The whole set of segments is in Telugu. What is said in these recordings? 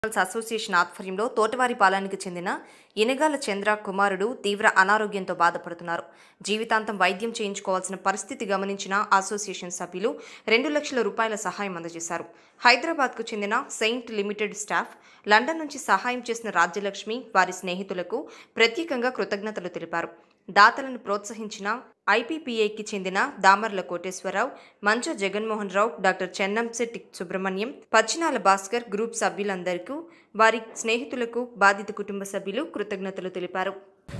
అసోసియేషన్ ఆధ్వర్యంలో తోటవారిపాలెనికి చెందిన ఇనగాల చంద్ర కుమారుడు తీవ్ర అనారోగ్యంతో బాధపడుతున్నారు జీవితాంతం వైద్యం చేయించుకోవాల్సిన పరిస్థితి గమనించిన అసోసియేషన్ సభ్యులు రెండు లక్షల రూపాయల సహాయం అందజేశారు హైదరాబాద్కు చెందిన సెయింట్ లిమిటెడ్ స్టాఫ్ లండన్ నుంచి సహాయం చేసిన రాజ్యలక్ష్మి వారి స్నేహితులకు ప్రత్యేకంగా కృతజ్ఞతలు తెలిపారు దాతలను ప్రోత్సహించిన ఐపీపీఐకి చెందిన దామర్ల కోటేశ్వరరావు మంచ జగన్మోహన్ రావు డాక్టర్ చెన్నంశెట్టి సుబ్రహ్మణ్యం పచ్చినాల భాస్కర్ గ్రూప్ సభ్యులందరికీ వారి స్నేహితులకు బాధిత కుటుంబ సభ్యులు కృతజ్ఞతలు తెలిపారు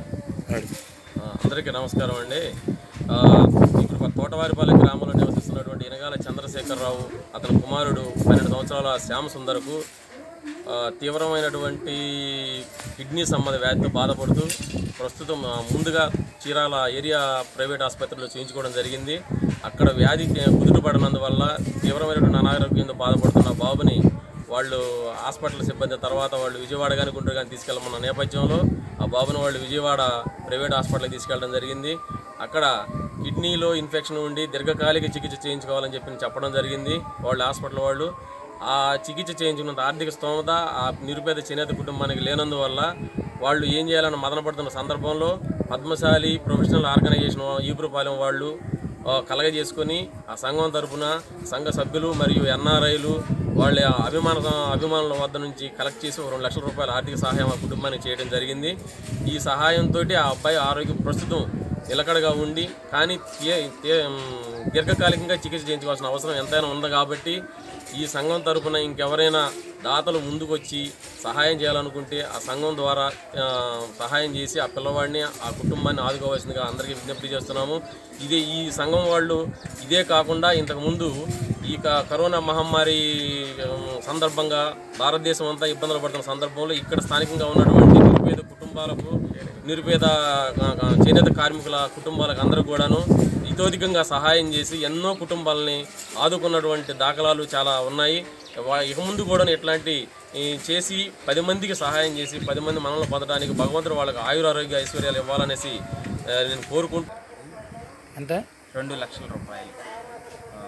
ఆ, అందరికీ నమస్కారం అండి ఆ, ఇప్పుడు మన తోటవారిపాలెం గ్రామంలో నివసిస్తున్నటువంటి ఇనగాల చంద్రశేఖరరావు అతని కుమారుడు పన్నెండు సంవత్సరాల శ్యామ సుందరకు ఆ, తీవ్రమైనటువంటి కిడ్నీ సంబంధ వ్యాధితో బాధపడుతూ ప్రస్తుతం ఆ, ముందుగా చీరాల ఏరియా ప్రైవేట్ ఆసుపత్రిలో చేయించుకోవడం జరిగింది అక్కడ వ్యాధి కుదుటపడినందువల్ల తీవ్రమైనటువంటి అనారోగ్యంతో బాధపడుతున్న బాబుని వాళ్ళు హాస్పిటల్ సిబ్బంది తర్వాత వాళ్ళు విజయవాడ కానీ గుంటూరు కానీ తీసుకెళ్ళమన్న నేపథ్యంలో ఆ బాబును వాళ్ళు విజయవాడ ప్రైవేట్ హాస్పిటల్కి తీసుకెళ్ళడం జరిగింది అక్కడ కిడ్నీలో ఇన్ఫెక్షన్ ఉండి దీర్ఘకాలిక చికిత్స చేయించుకోవాలని చెప్పి చెప్పడం జరిగింది వాళ్ళు హాస్పిటల్ వాళ్ళు ఆ చికిత్స చేయించుకున్నంత ఆర్థిక స్తోమత ఆ నిరుపేద చేనేత కుటుంబానికి లేనందువల్ల వాళ్ళు ఏం చేయాలని మదనపడుతున్న సందర్భంలో పద్మశాలి ప్రొఫెషనల్ ఆర్గనైజేషన్ ఈపురపాలెం వాళ్ళు ఆ, కలగజేసుకొని ఆ సంఘం తరపున సంఘ సభ్యులు మరియు ఎన్ఆర్ఐలు వాళ్ళ అభిమాన అభిమానుల వద్ద నుంచి కలెక్ట్ చేసి ఒక రెండు లక్షల రూపాయల ఆర్థిక సహాయం ఆ కుటుంబానికి చేయడం జరిగింది ఈ సహాయంతో ఆ అబ్బాయి ఆరోగ్యం ప్రస్తుతం నిలకడగా ఉండి కానీ తే- తే- దీర్ఘకాలికంగా చికిత్స చేయించుకోవాల్సిన అవసరం ఎంతైనా ఉంది కాబట్టి ఈ సంఘం తరపున ఇంకెవరైనా దాతలు ముందుకొచ్చి సహాయం చేయాలనుకుంటే ఆ సంఘం ద్వారా ఆ, సహాయం చేసి ఆ పిల్లవాడిని ఆ కుటుంబాన్ని ఆదుకోవాల్సిందిగా అందరికీ విజ్ఞప్తి చేస్తున్నాము ఇదే ఈ సంఘం వాళ్ళు ఇదే కాకుండా ఇంతకుముందు ఈ క- కరోనా మహమ్మారి ఉమ్, సందర్భంగా భారతదేశం అంతా ఇబ్బందులు పడుతున్న సందర్భంలో ఇక్కడ స్థానికంగా ఉన్నటువంటి నిరుపేద కుటుంబాలకు నిరుపేద ఆ, ఆ, చేనేత కార్మికుల కుటుంబాలకు అందరూ కూడాను ఇతోధికంగా సహాయం చేసి ఎన్నో కుటుంబాలని ఆదుకున్నటువంటి దాఖలాలు చాలా ఉన్నాయి వా- ఇక ముందు కూడా ఇట్లాంటి ఈ, చేసి పది మందికి సహాయం చేసి పది మంది మనల్ని పొందడానికి భగవంతుడు వాళ్ళకి ఆయురారోగ్య ఐశ్వర్యాలు ఇవ్వాలనేసి ఆ, నేను కోరుకుంటూ ఎంత రెండు లక్షల రూపాయలు ఆ,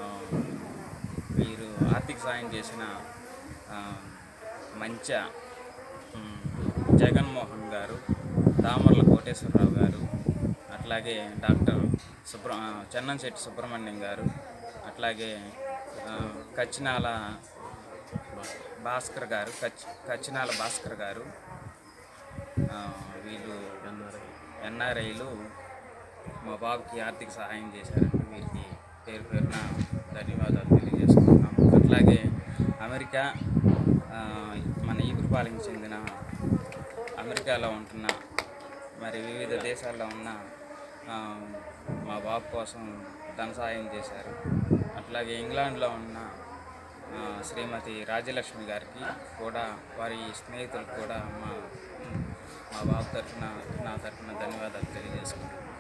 వీరు ఆర్థిక సాయం చేసిన ఆ, మంచ ఉమ్, జగన్మోహన్ గారు దామర్ల కోటేశ్వరరావు గారు అట్లాగే డాక్టర్ సుబ్ర ఆ, చెన్నంశెట్టి సుబ్రహ్మణ్యం గారు అట్లాగే ఆ, కచ్చినాల భాస్కర్ గారు కచ్ కచ్చినాల భాస్కర్ గారు ఆ, వీళ్ళు ఎన్ఆర్ఐలు మా బాబుకి ఆర్థిక సహాయం చేశారండి వీరికి పేరు పేరున ధన్యవాదాలు తెలియజేసుకుంటున్నాం అట్లాగే అమెరికా ఆ, మన ఈపురపాలెంకి చెందిన అమెరికాలో ఉంటున్న మరి వివిధ దేశాల్లో ఉన్న ఆ, మా బాబు కోసం ధన సహాయం చేశారు అట్లాగే ఇంగ్లాండ్లో ఉన్న ఆ, శ్రీమతి రాజ్యలక్ష్మి గారికి కూడా వారి స్నేహితులకు కూడా మా మా బాబు తరఫున నా తరఫున ధన్యవాదాలు తెలియజేసుకుంటున్నాను